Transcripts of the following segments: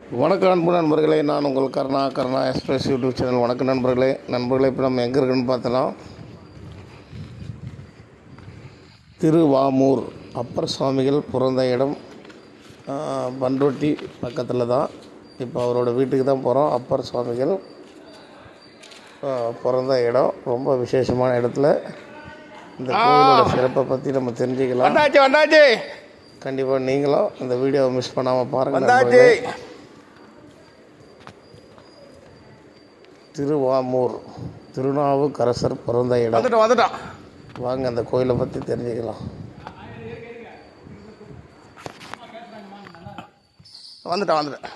வணக்கம் அன்பு நண்பர்களே நான் உங்கள் Karuna Karuna express YouTube channel வணக்கம் நண்பர்களே நண்பர்களே இப்போ நம்ம எங்கே இருக்குன்னு பார்த்தோன்னா திருவாமூர் அப்பர் சுவாமிகள் பிறந்த இடம் ஆஹ், பண்ருட்டி பக்கத்தில் தான் இப்போ அவரோட வீட்டுக்கு தான் போகிறோம் அப்பர் சுவாமிகள் ஆஹ், பிறந்த இடம் ரொம்ப விசேஷமான இடத்துல இந்த கோவிலோட சிறப்பை பற்றி நம்ம தெரிஞ்சுக்கலாம் வந்தாச்சு வந்தாச்சு கண்டிப்பாக நீங்களும் இந்த வீடியோவை மிஸ் பண்ணாமல் பாருங்கள் வந்தாச்சு நண்பர்களே. திருவாமூர் திருநாவுக்கரசர் பிறந்த இடம் வந்துட்டோம் வந்துட்டோம் வாங்க அந்த கோயிலை பற்றி தெரிஞ்சுக்கலாம் வந்துட்டோம் வந்துட்டோம்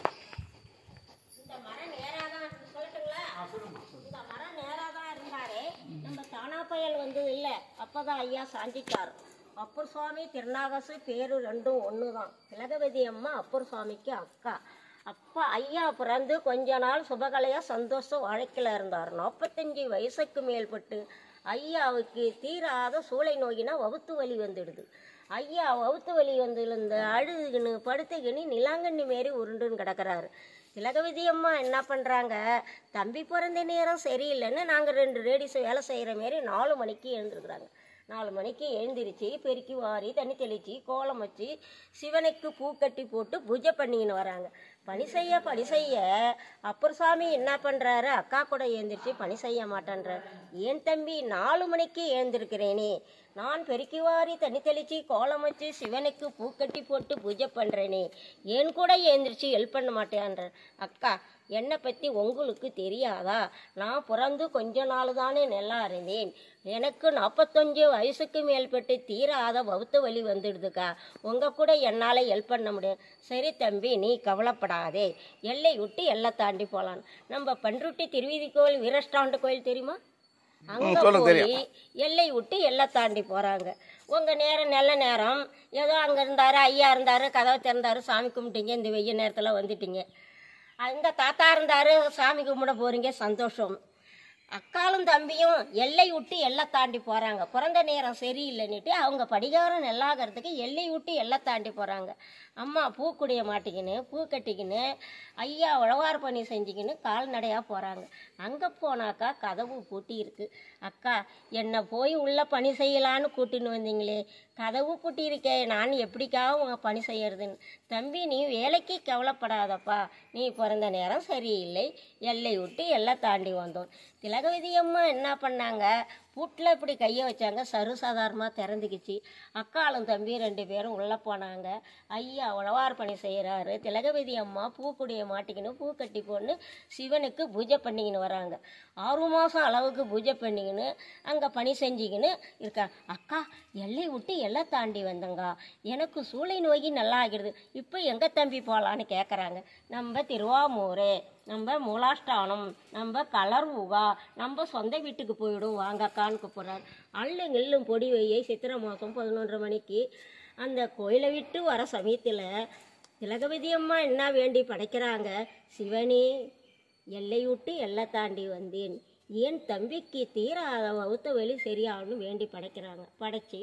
இந்த மரம் நேரா தான் சொல்லட்டுங்களா இந்த மரம் நேரா தான் இருந்தாரு நம்ம தானா புயல் வந்து இல்ல அப்பதான் ஐயா சாஞ்சிட்டார் அப்பர் சுவாமி திருநாகசு பேரு ரெண்டும் ஒன்று தான் திலகவதி அம்மா அப்பர் சுவாமிக்கு அக்கா அப்பா ஐயா பிறந்து கொஞ்ச நாள் சுபகலையா சந்தோஷம் வாழ்க்கையில் இருந்தார் நாற்பத்தஞ்சு வயசுக்கு மேல்பட்டு ஐயாவுக்கு தீராத சூளை நோயினா வவுத்து வலி வந்துடுது ஐயா வவுத்து வலி வந்திருந்த அழுதுகின்னு படுத்துக்கின்னு நிலாங்கண்ணி மாரி உருண்டுன்னு கிடக்குறாரு திலகவதி அம்மா என்ன பண்ணுறாங்க தம்பி பிறந்த நேரம் சரியில்லைன்னு நாங்கள் ரெண்டு லேடிஸ் வேலை செய்கிற மாரி நாலு மணிக்கு எழுந்திருக்கிறாங்க நாலு மணிக்கு எழுந்திருச்சு பெருக்கி வாரி தண்ணி தெளித்து கோலம் வச்சு சிவனுக்கு பூ கட்டி போட்டு பூஜை பண்ணிக்கின்னு வராங்க பணி செய்ய பணி செய்ய அப்பர் சாமி என்ன பண்ணுறாரு அக்கா கூட எழுந்திரிச்சு பணி செய்ய மாட்டேன்றார் ஏன் தம்பி நாலு மணிக்கு எழுந்திருக்கிறேனே நான் பெருக்கி வாரி தண்ணி தெளித்து கோலம் வச்சு சிவனுக்கு பூ கட்டி போட்டு பூஜை பண்ணுறேனே ஏன் கூட எழுந்திரிச்சு ஹெல்ப் பண்ண மாட்டேன்றார் அக்கா என்னை பற்றி உங்களுக்கு தெரியாதா நான் பிறந்து கொஞ்ச நாள் தானே நல்லா இருந்தேன் எனக்கு நாற்பத்தஞ்சு வயசுக்கு மேல்பட்டு தீராத வவுத்து வலி வந்துடுதுக்கா உங்கள் கூட என்னால் ஹெல்ப் பண்ண முடியும் சரி தம்பி நீ கவலைப்படாதே எல்லை விட்டு எல்லை தாண்டி போகலாம் நம்ம பன்ருட்டி திருவீதி கோயில் வீரஸ்டாண்டு கோயில் தெரியுமா அங்க சொல்லுங்க, போய் எல்லை விட்டு எல்லை தாண்டி போறாங்க உங்க நேரம் நல்ல நேரம் ஏதோ அங்க இருந்தாரு ஐயா இருந்தாரு கதவை திறந்தாரு சாமி கும்பிட்டீங்க இந்த வெய்ய நேரத்துல வந்துட்டீங்க அங்க தாத்தா இருந்தாரு சாமி கும்பிட போறீங்க சந்தோஷம் அக்காலும் தம்பியும் எல்லை விட்டு எல்லை தாண்டி போறாங்க பிறந்த நேரம் சரியில்லைன்னுட்டு அவங்க படிகாரம் நல்லாகிறதுக்கு எல்லை விட்டு எல்லை தாண்டி போறாங்க அம்மா பூக்குடிய மாட்டிக்கின்னு பூ கட்டிக்கின்னு ஐயா உழவார் பணி செஞ்சுக்கின்னு கால்நடையாக போகிறாங்க அங்கே போனாக்கா கதவு பூட்டி இருக்கு அக்கா என்னை போய் உள்ள பணி செய்யலான்னு கூட்டின்னு வந்தீங்களே கதவு பூட்டி இருக்கே நான் எப்படிக்காக உங்க பணி செய்யறதுன்னு தம்பி நீ வேலைக்கு கவலைப்படாதப்பா நீ பிறந்த நேரம் சரியில்லை எல்லை விட்டு எல்லாம் தாண்டி வந்தோம் திலகவதி அம்மா என்ன பண்ணாங்க பூட்டில் இப்படி கையை வச்சாங்க சர்வசாதாரணமாக திறந்துக்கிச்சு அக்காளும் தம்பி ரெண்டு பேரும் உள்ளே போனாங்க ஐயா உழவார் பணி செய்கிறாரு திலகவதி அம்மா பூக்குடியை மாட்டிக்கின்னு பூ கட்டி போன்னு சிவனுக்கு பூஜை பண்ணிக்கின்னு வராங்க ஆறு மாதம் அளவுக்கு பூஜை பண்ணிக்கின்னு அங்கே பணி செஞ்சுக்கின்னு இருக்கா அக்கா எல்லை விட்டு எல்லாம் தாண்டி வந்தங்க எனக்கு சூளை நோய் நல்லா ஆகிடுது இப்போ எங்கே தம்பி போகலான்னு கேட்குறாங்க நம்ம திருவாமூர் நம்ம மூலாஷ்டானம் நம்ம கலர் ஊகா நம்ம சொந்த வீட்டுக்கு போயிடும் வாங்கக்கான்னு கூப்பிட்றாரு அள்ளும் கிள்ளும் பொடி வையை சித்திரை மாதம் பதினொன்றரை மணிக்கு அந்த கோயிலை விட்டு வர சமயத்தில் திலகவதி அம்மா என்ன வேண்டி படைக்கிறாங்க சிவனே எல்லை விட்டு எல்லை தாண்டி வந்தேன் ஏன் தம்பிக்கு தீராத வகுத்த வழி சரியாகணும் வேண்டி படைக்கிறாங்க படைச்சி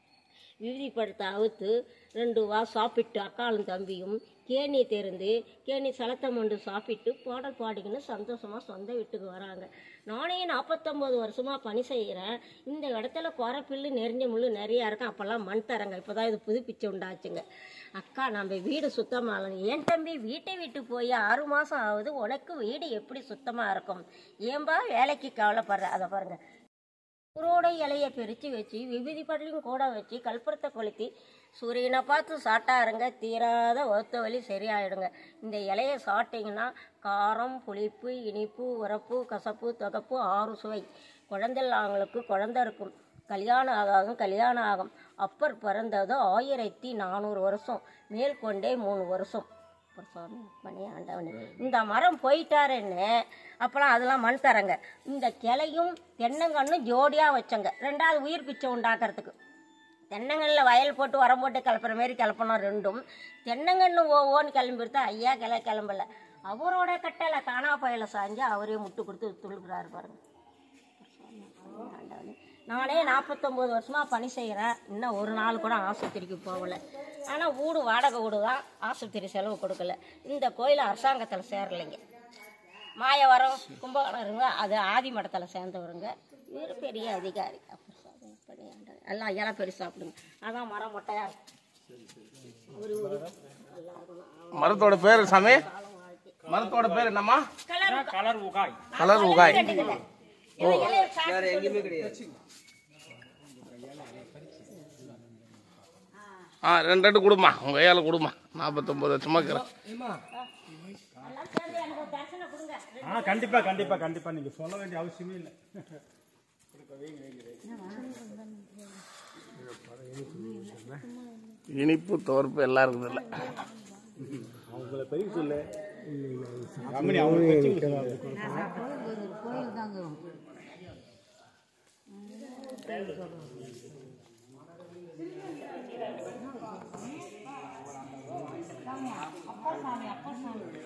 விபதி படுத்த அவுத்து ரெண்டு வா சாப்பிட்டு அக்காளும் தம்பியும் கேணி திறந்து கேணி சலத்தை மண்டு சாப்பிட்டு பாடல் பாடிக்கின்னு சந்தோஷமாக சொந்த வீட்டுக்கு வராங்க நானே நாற்பத்தொம்போது வருஷமாக பணி செய்கிறேன் இந்த இடத்துல குறை பில்லு நெறிஞ்ச முள்ளு நிறையா இருக்கும் அப்போல்லாம் மண் தரங்க இப்போ தான் இது புதுப்பிச்சு உண்டாச்சுங்க அக்கா நம்ம வீடு சுத்தமாக ஏன் தம்பி வீட்டை விட்டு போய் ஆறு மாதம் ஆகுது உனக்கு வீடு எப்படி சுத்தமாக இருக்கும் ஏன்பா வேலைக்கு கவலைப்படுற அதை பாருங்கள் ஊரோட இலையை பிரித்து வச்சு விபூதி படலையும் கூட வச்சு கல்புரத்தை கொளுத்தி சூரியனை பார்த்து சாட்டாருங்க தீராத ஒத்த வலி சரியாயிடுங்க இந்த இலையை சாப்பிட்டீங்கன்னா காரம் புளிப்பு இனிப்பு உரப்பு கசப்பு தொகப்பு ஆறு சுவை குழந்தை இல்லாதவங்களுக்கு குழந்தை இருக்கும் கல்யாணம் ஆகாதும் கல்யாணம் ஆகும் அப்பர் பிறந்தது ஆயிரத்தி நானூறு வருஷம் மேற்கொண்டே மூணு வருஷம் அப்பர் சுவாமி பணி ஆண்டவனே இந்த மரம் போயிட்டாருன்னு அப்புறம் அதெல்லாம் மண் தரங்க இந்த கிளையும் தென்னங்கன்னும் ஜோடியாக வச்சங்க ரெண்டாவது உயிர் பிச்சை உண்டாக்குறதுக்கு தென்னங்கன்னில் வயல் போட்டு உரம் போட்டு கிளப்புற மாரி கிளப்பணும் ரெண்டும் தென்னங்கன்று ஓ ஓன்னு கிளம்பிடுத்தா ஐயா கிள கிளம்பல அவரோட கட்டளை காணா பயல சாஞ்சு அவரே முட்டு கொடுத்து துளுக்குறாரு பாருங்க ஆண்டவனே. நானே நாற்பத்தொம்போது வருஷமாக பணி செய்கிறேன் இன்னும் ஒரு நாள் கூட ஆஸ்பத்திரிக்கு போகல ஆனால் வீடு வாடகை வீடு தான் ஆஸ்பத்திரி செலவு கொடுக்கல இந்த கோயில் அரசாங்கத்தில் சேரலைங்க மாயவரம் கும்பகோணம் இருங்க அது ஆதி மடத்தில் சேர்ந்தவருங்க இவர் பெரிய அதிகாரி அப்படி சாப்பிடுங்க, இப்படி ஆண்டவர். எல்லாம் இலை பெருசு சாப்பிடுங்க அதான் மரம் மொட்டையா இருக்கு. ஒரு ஒரு மரத்தோட பேர் சாமி மரத்தோட பேர் என்னம்மா கலர் கலர் உகாய் கலர் உகாய் கட்டிக்கல. இலை இலையை சாப்பிட்டு ஆ ரெண்டு ரெண்டு கொடுமா உங்கள் கையால் கொடுமா நாற்பத்தொம்பது வருஷமா இருக்கிறேன் எல்லாம் சேர்ந்து எனக்கு ஒரு தரிசனம் கொடுங்க ஆ கண்டிப்பா கண்டிப்பா கண்டிப்பா நீங்க சொல்ல வேண்டிய அவசியமே இல்லை இனிப்பு துவர்ப்பு எல்லாம் இருக்குது இல்லை அவங்கள பெரிய சொல்லு அம்மனி அவங்க அப்பா சாமி அப்பா சாமி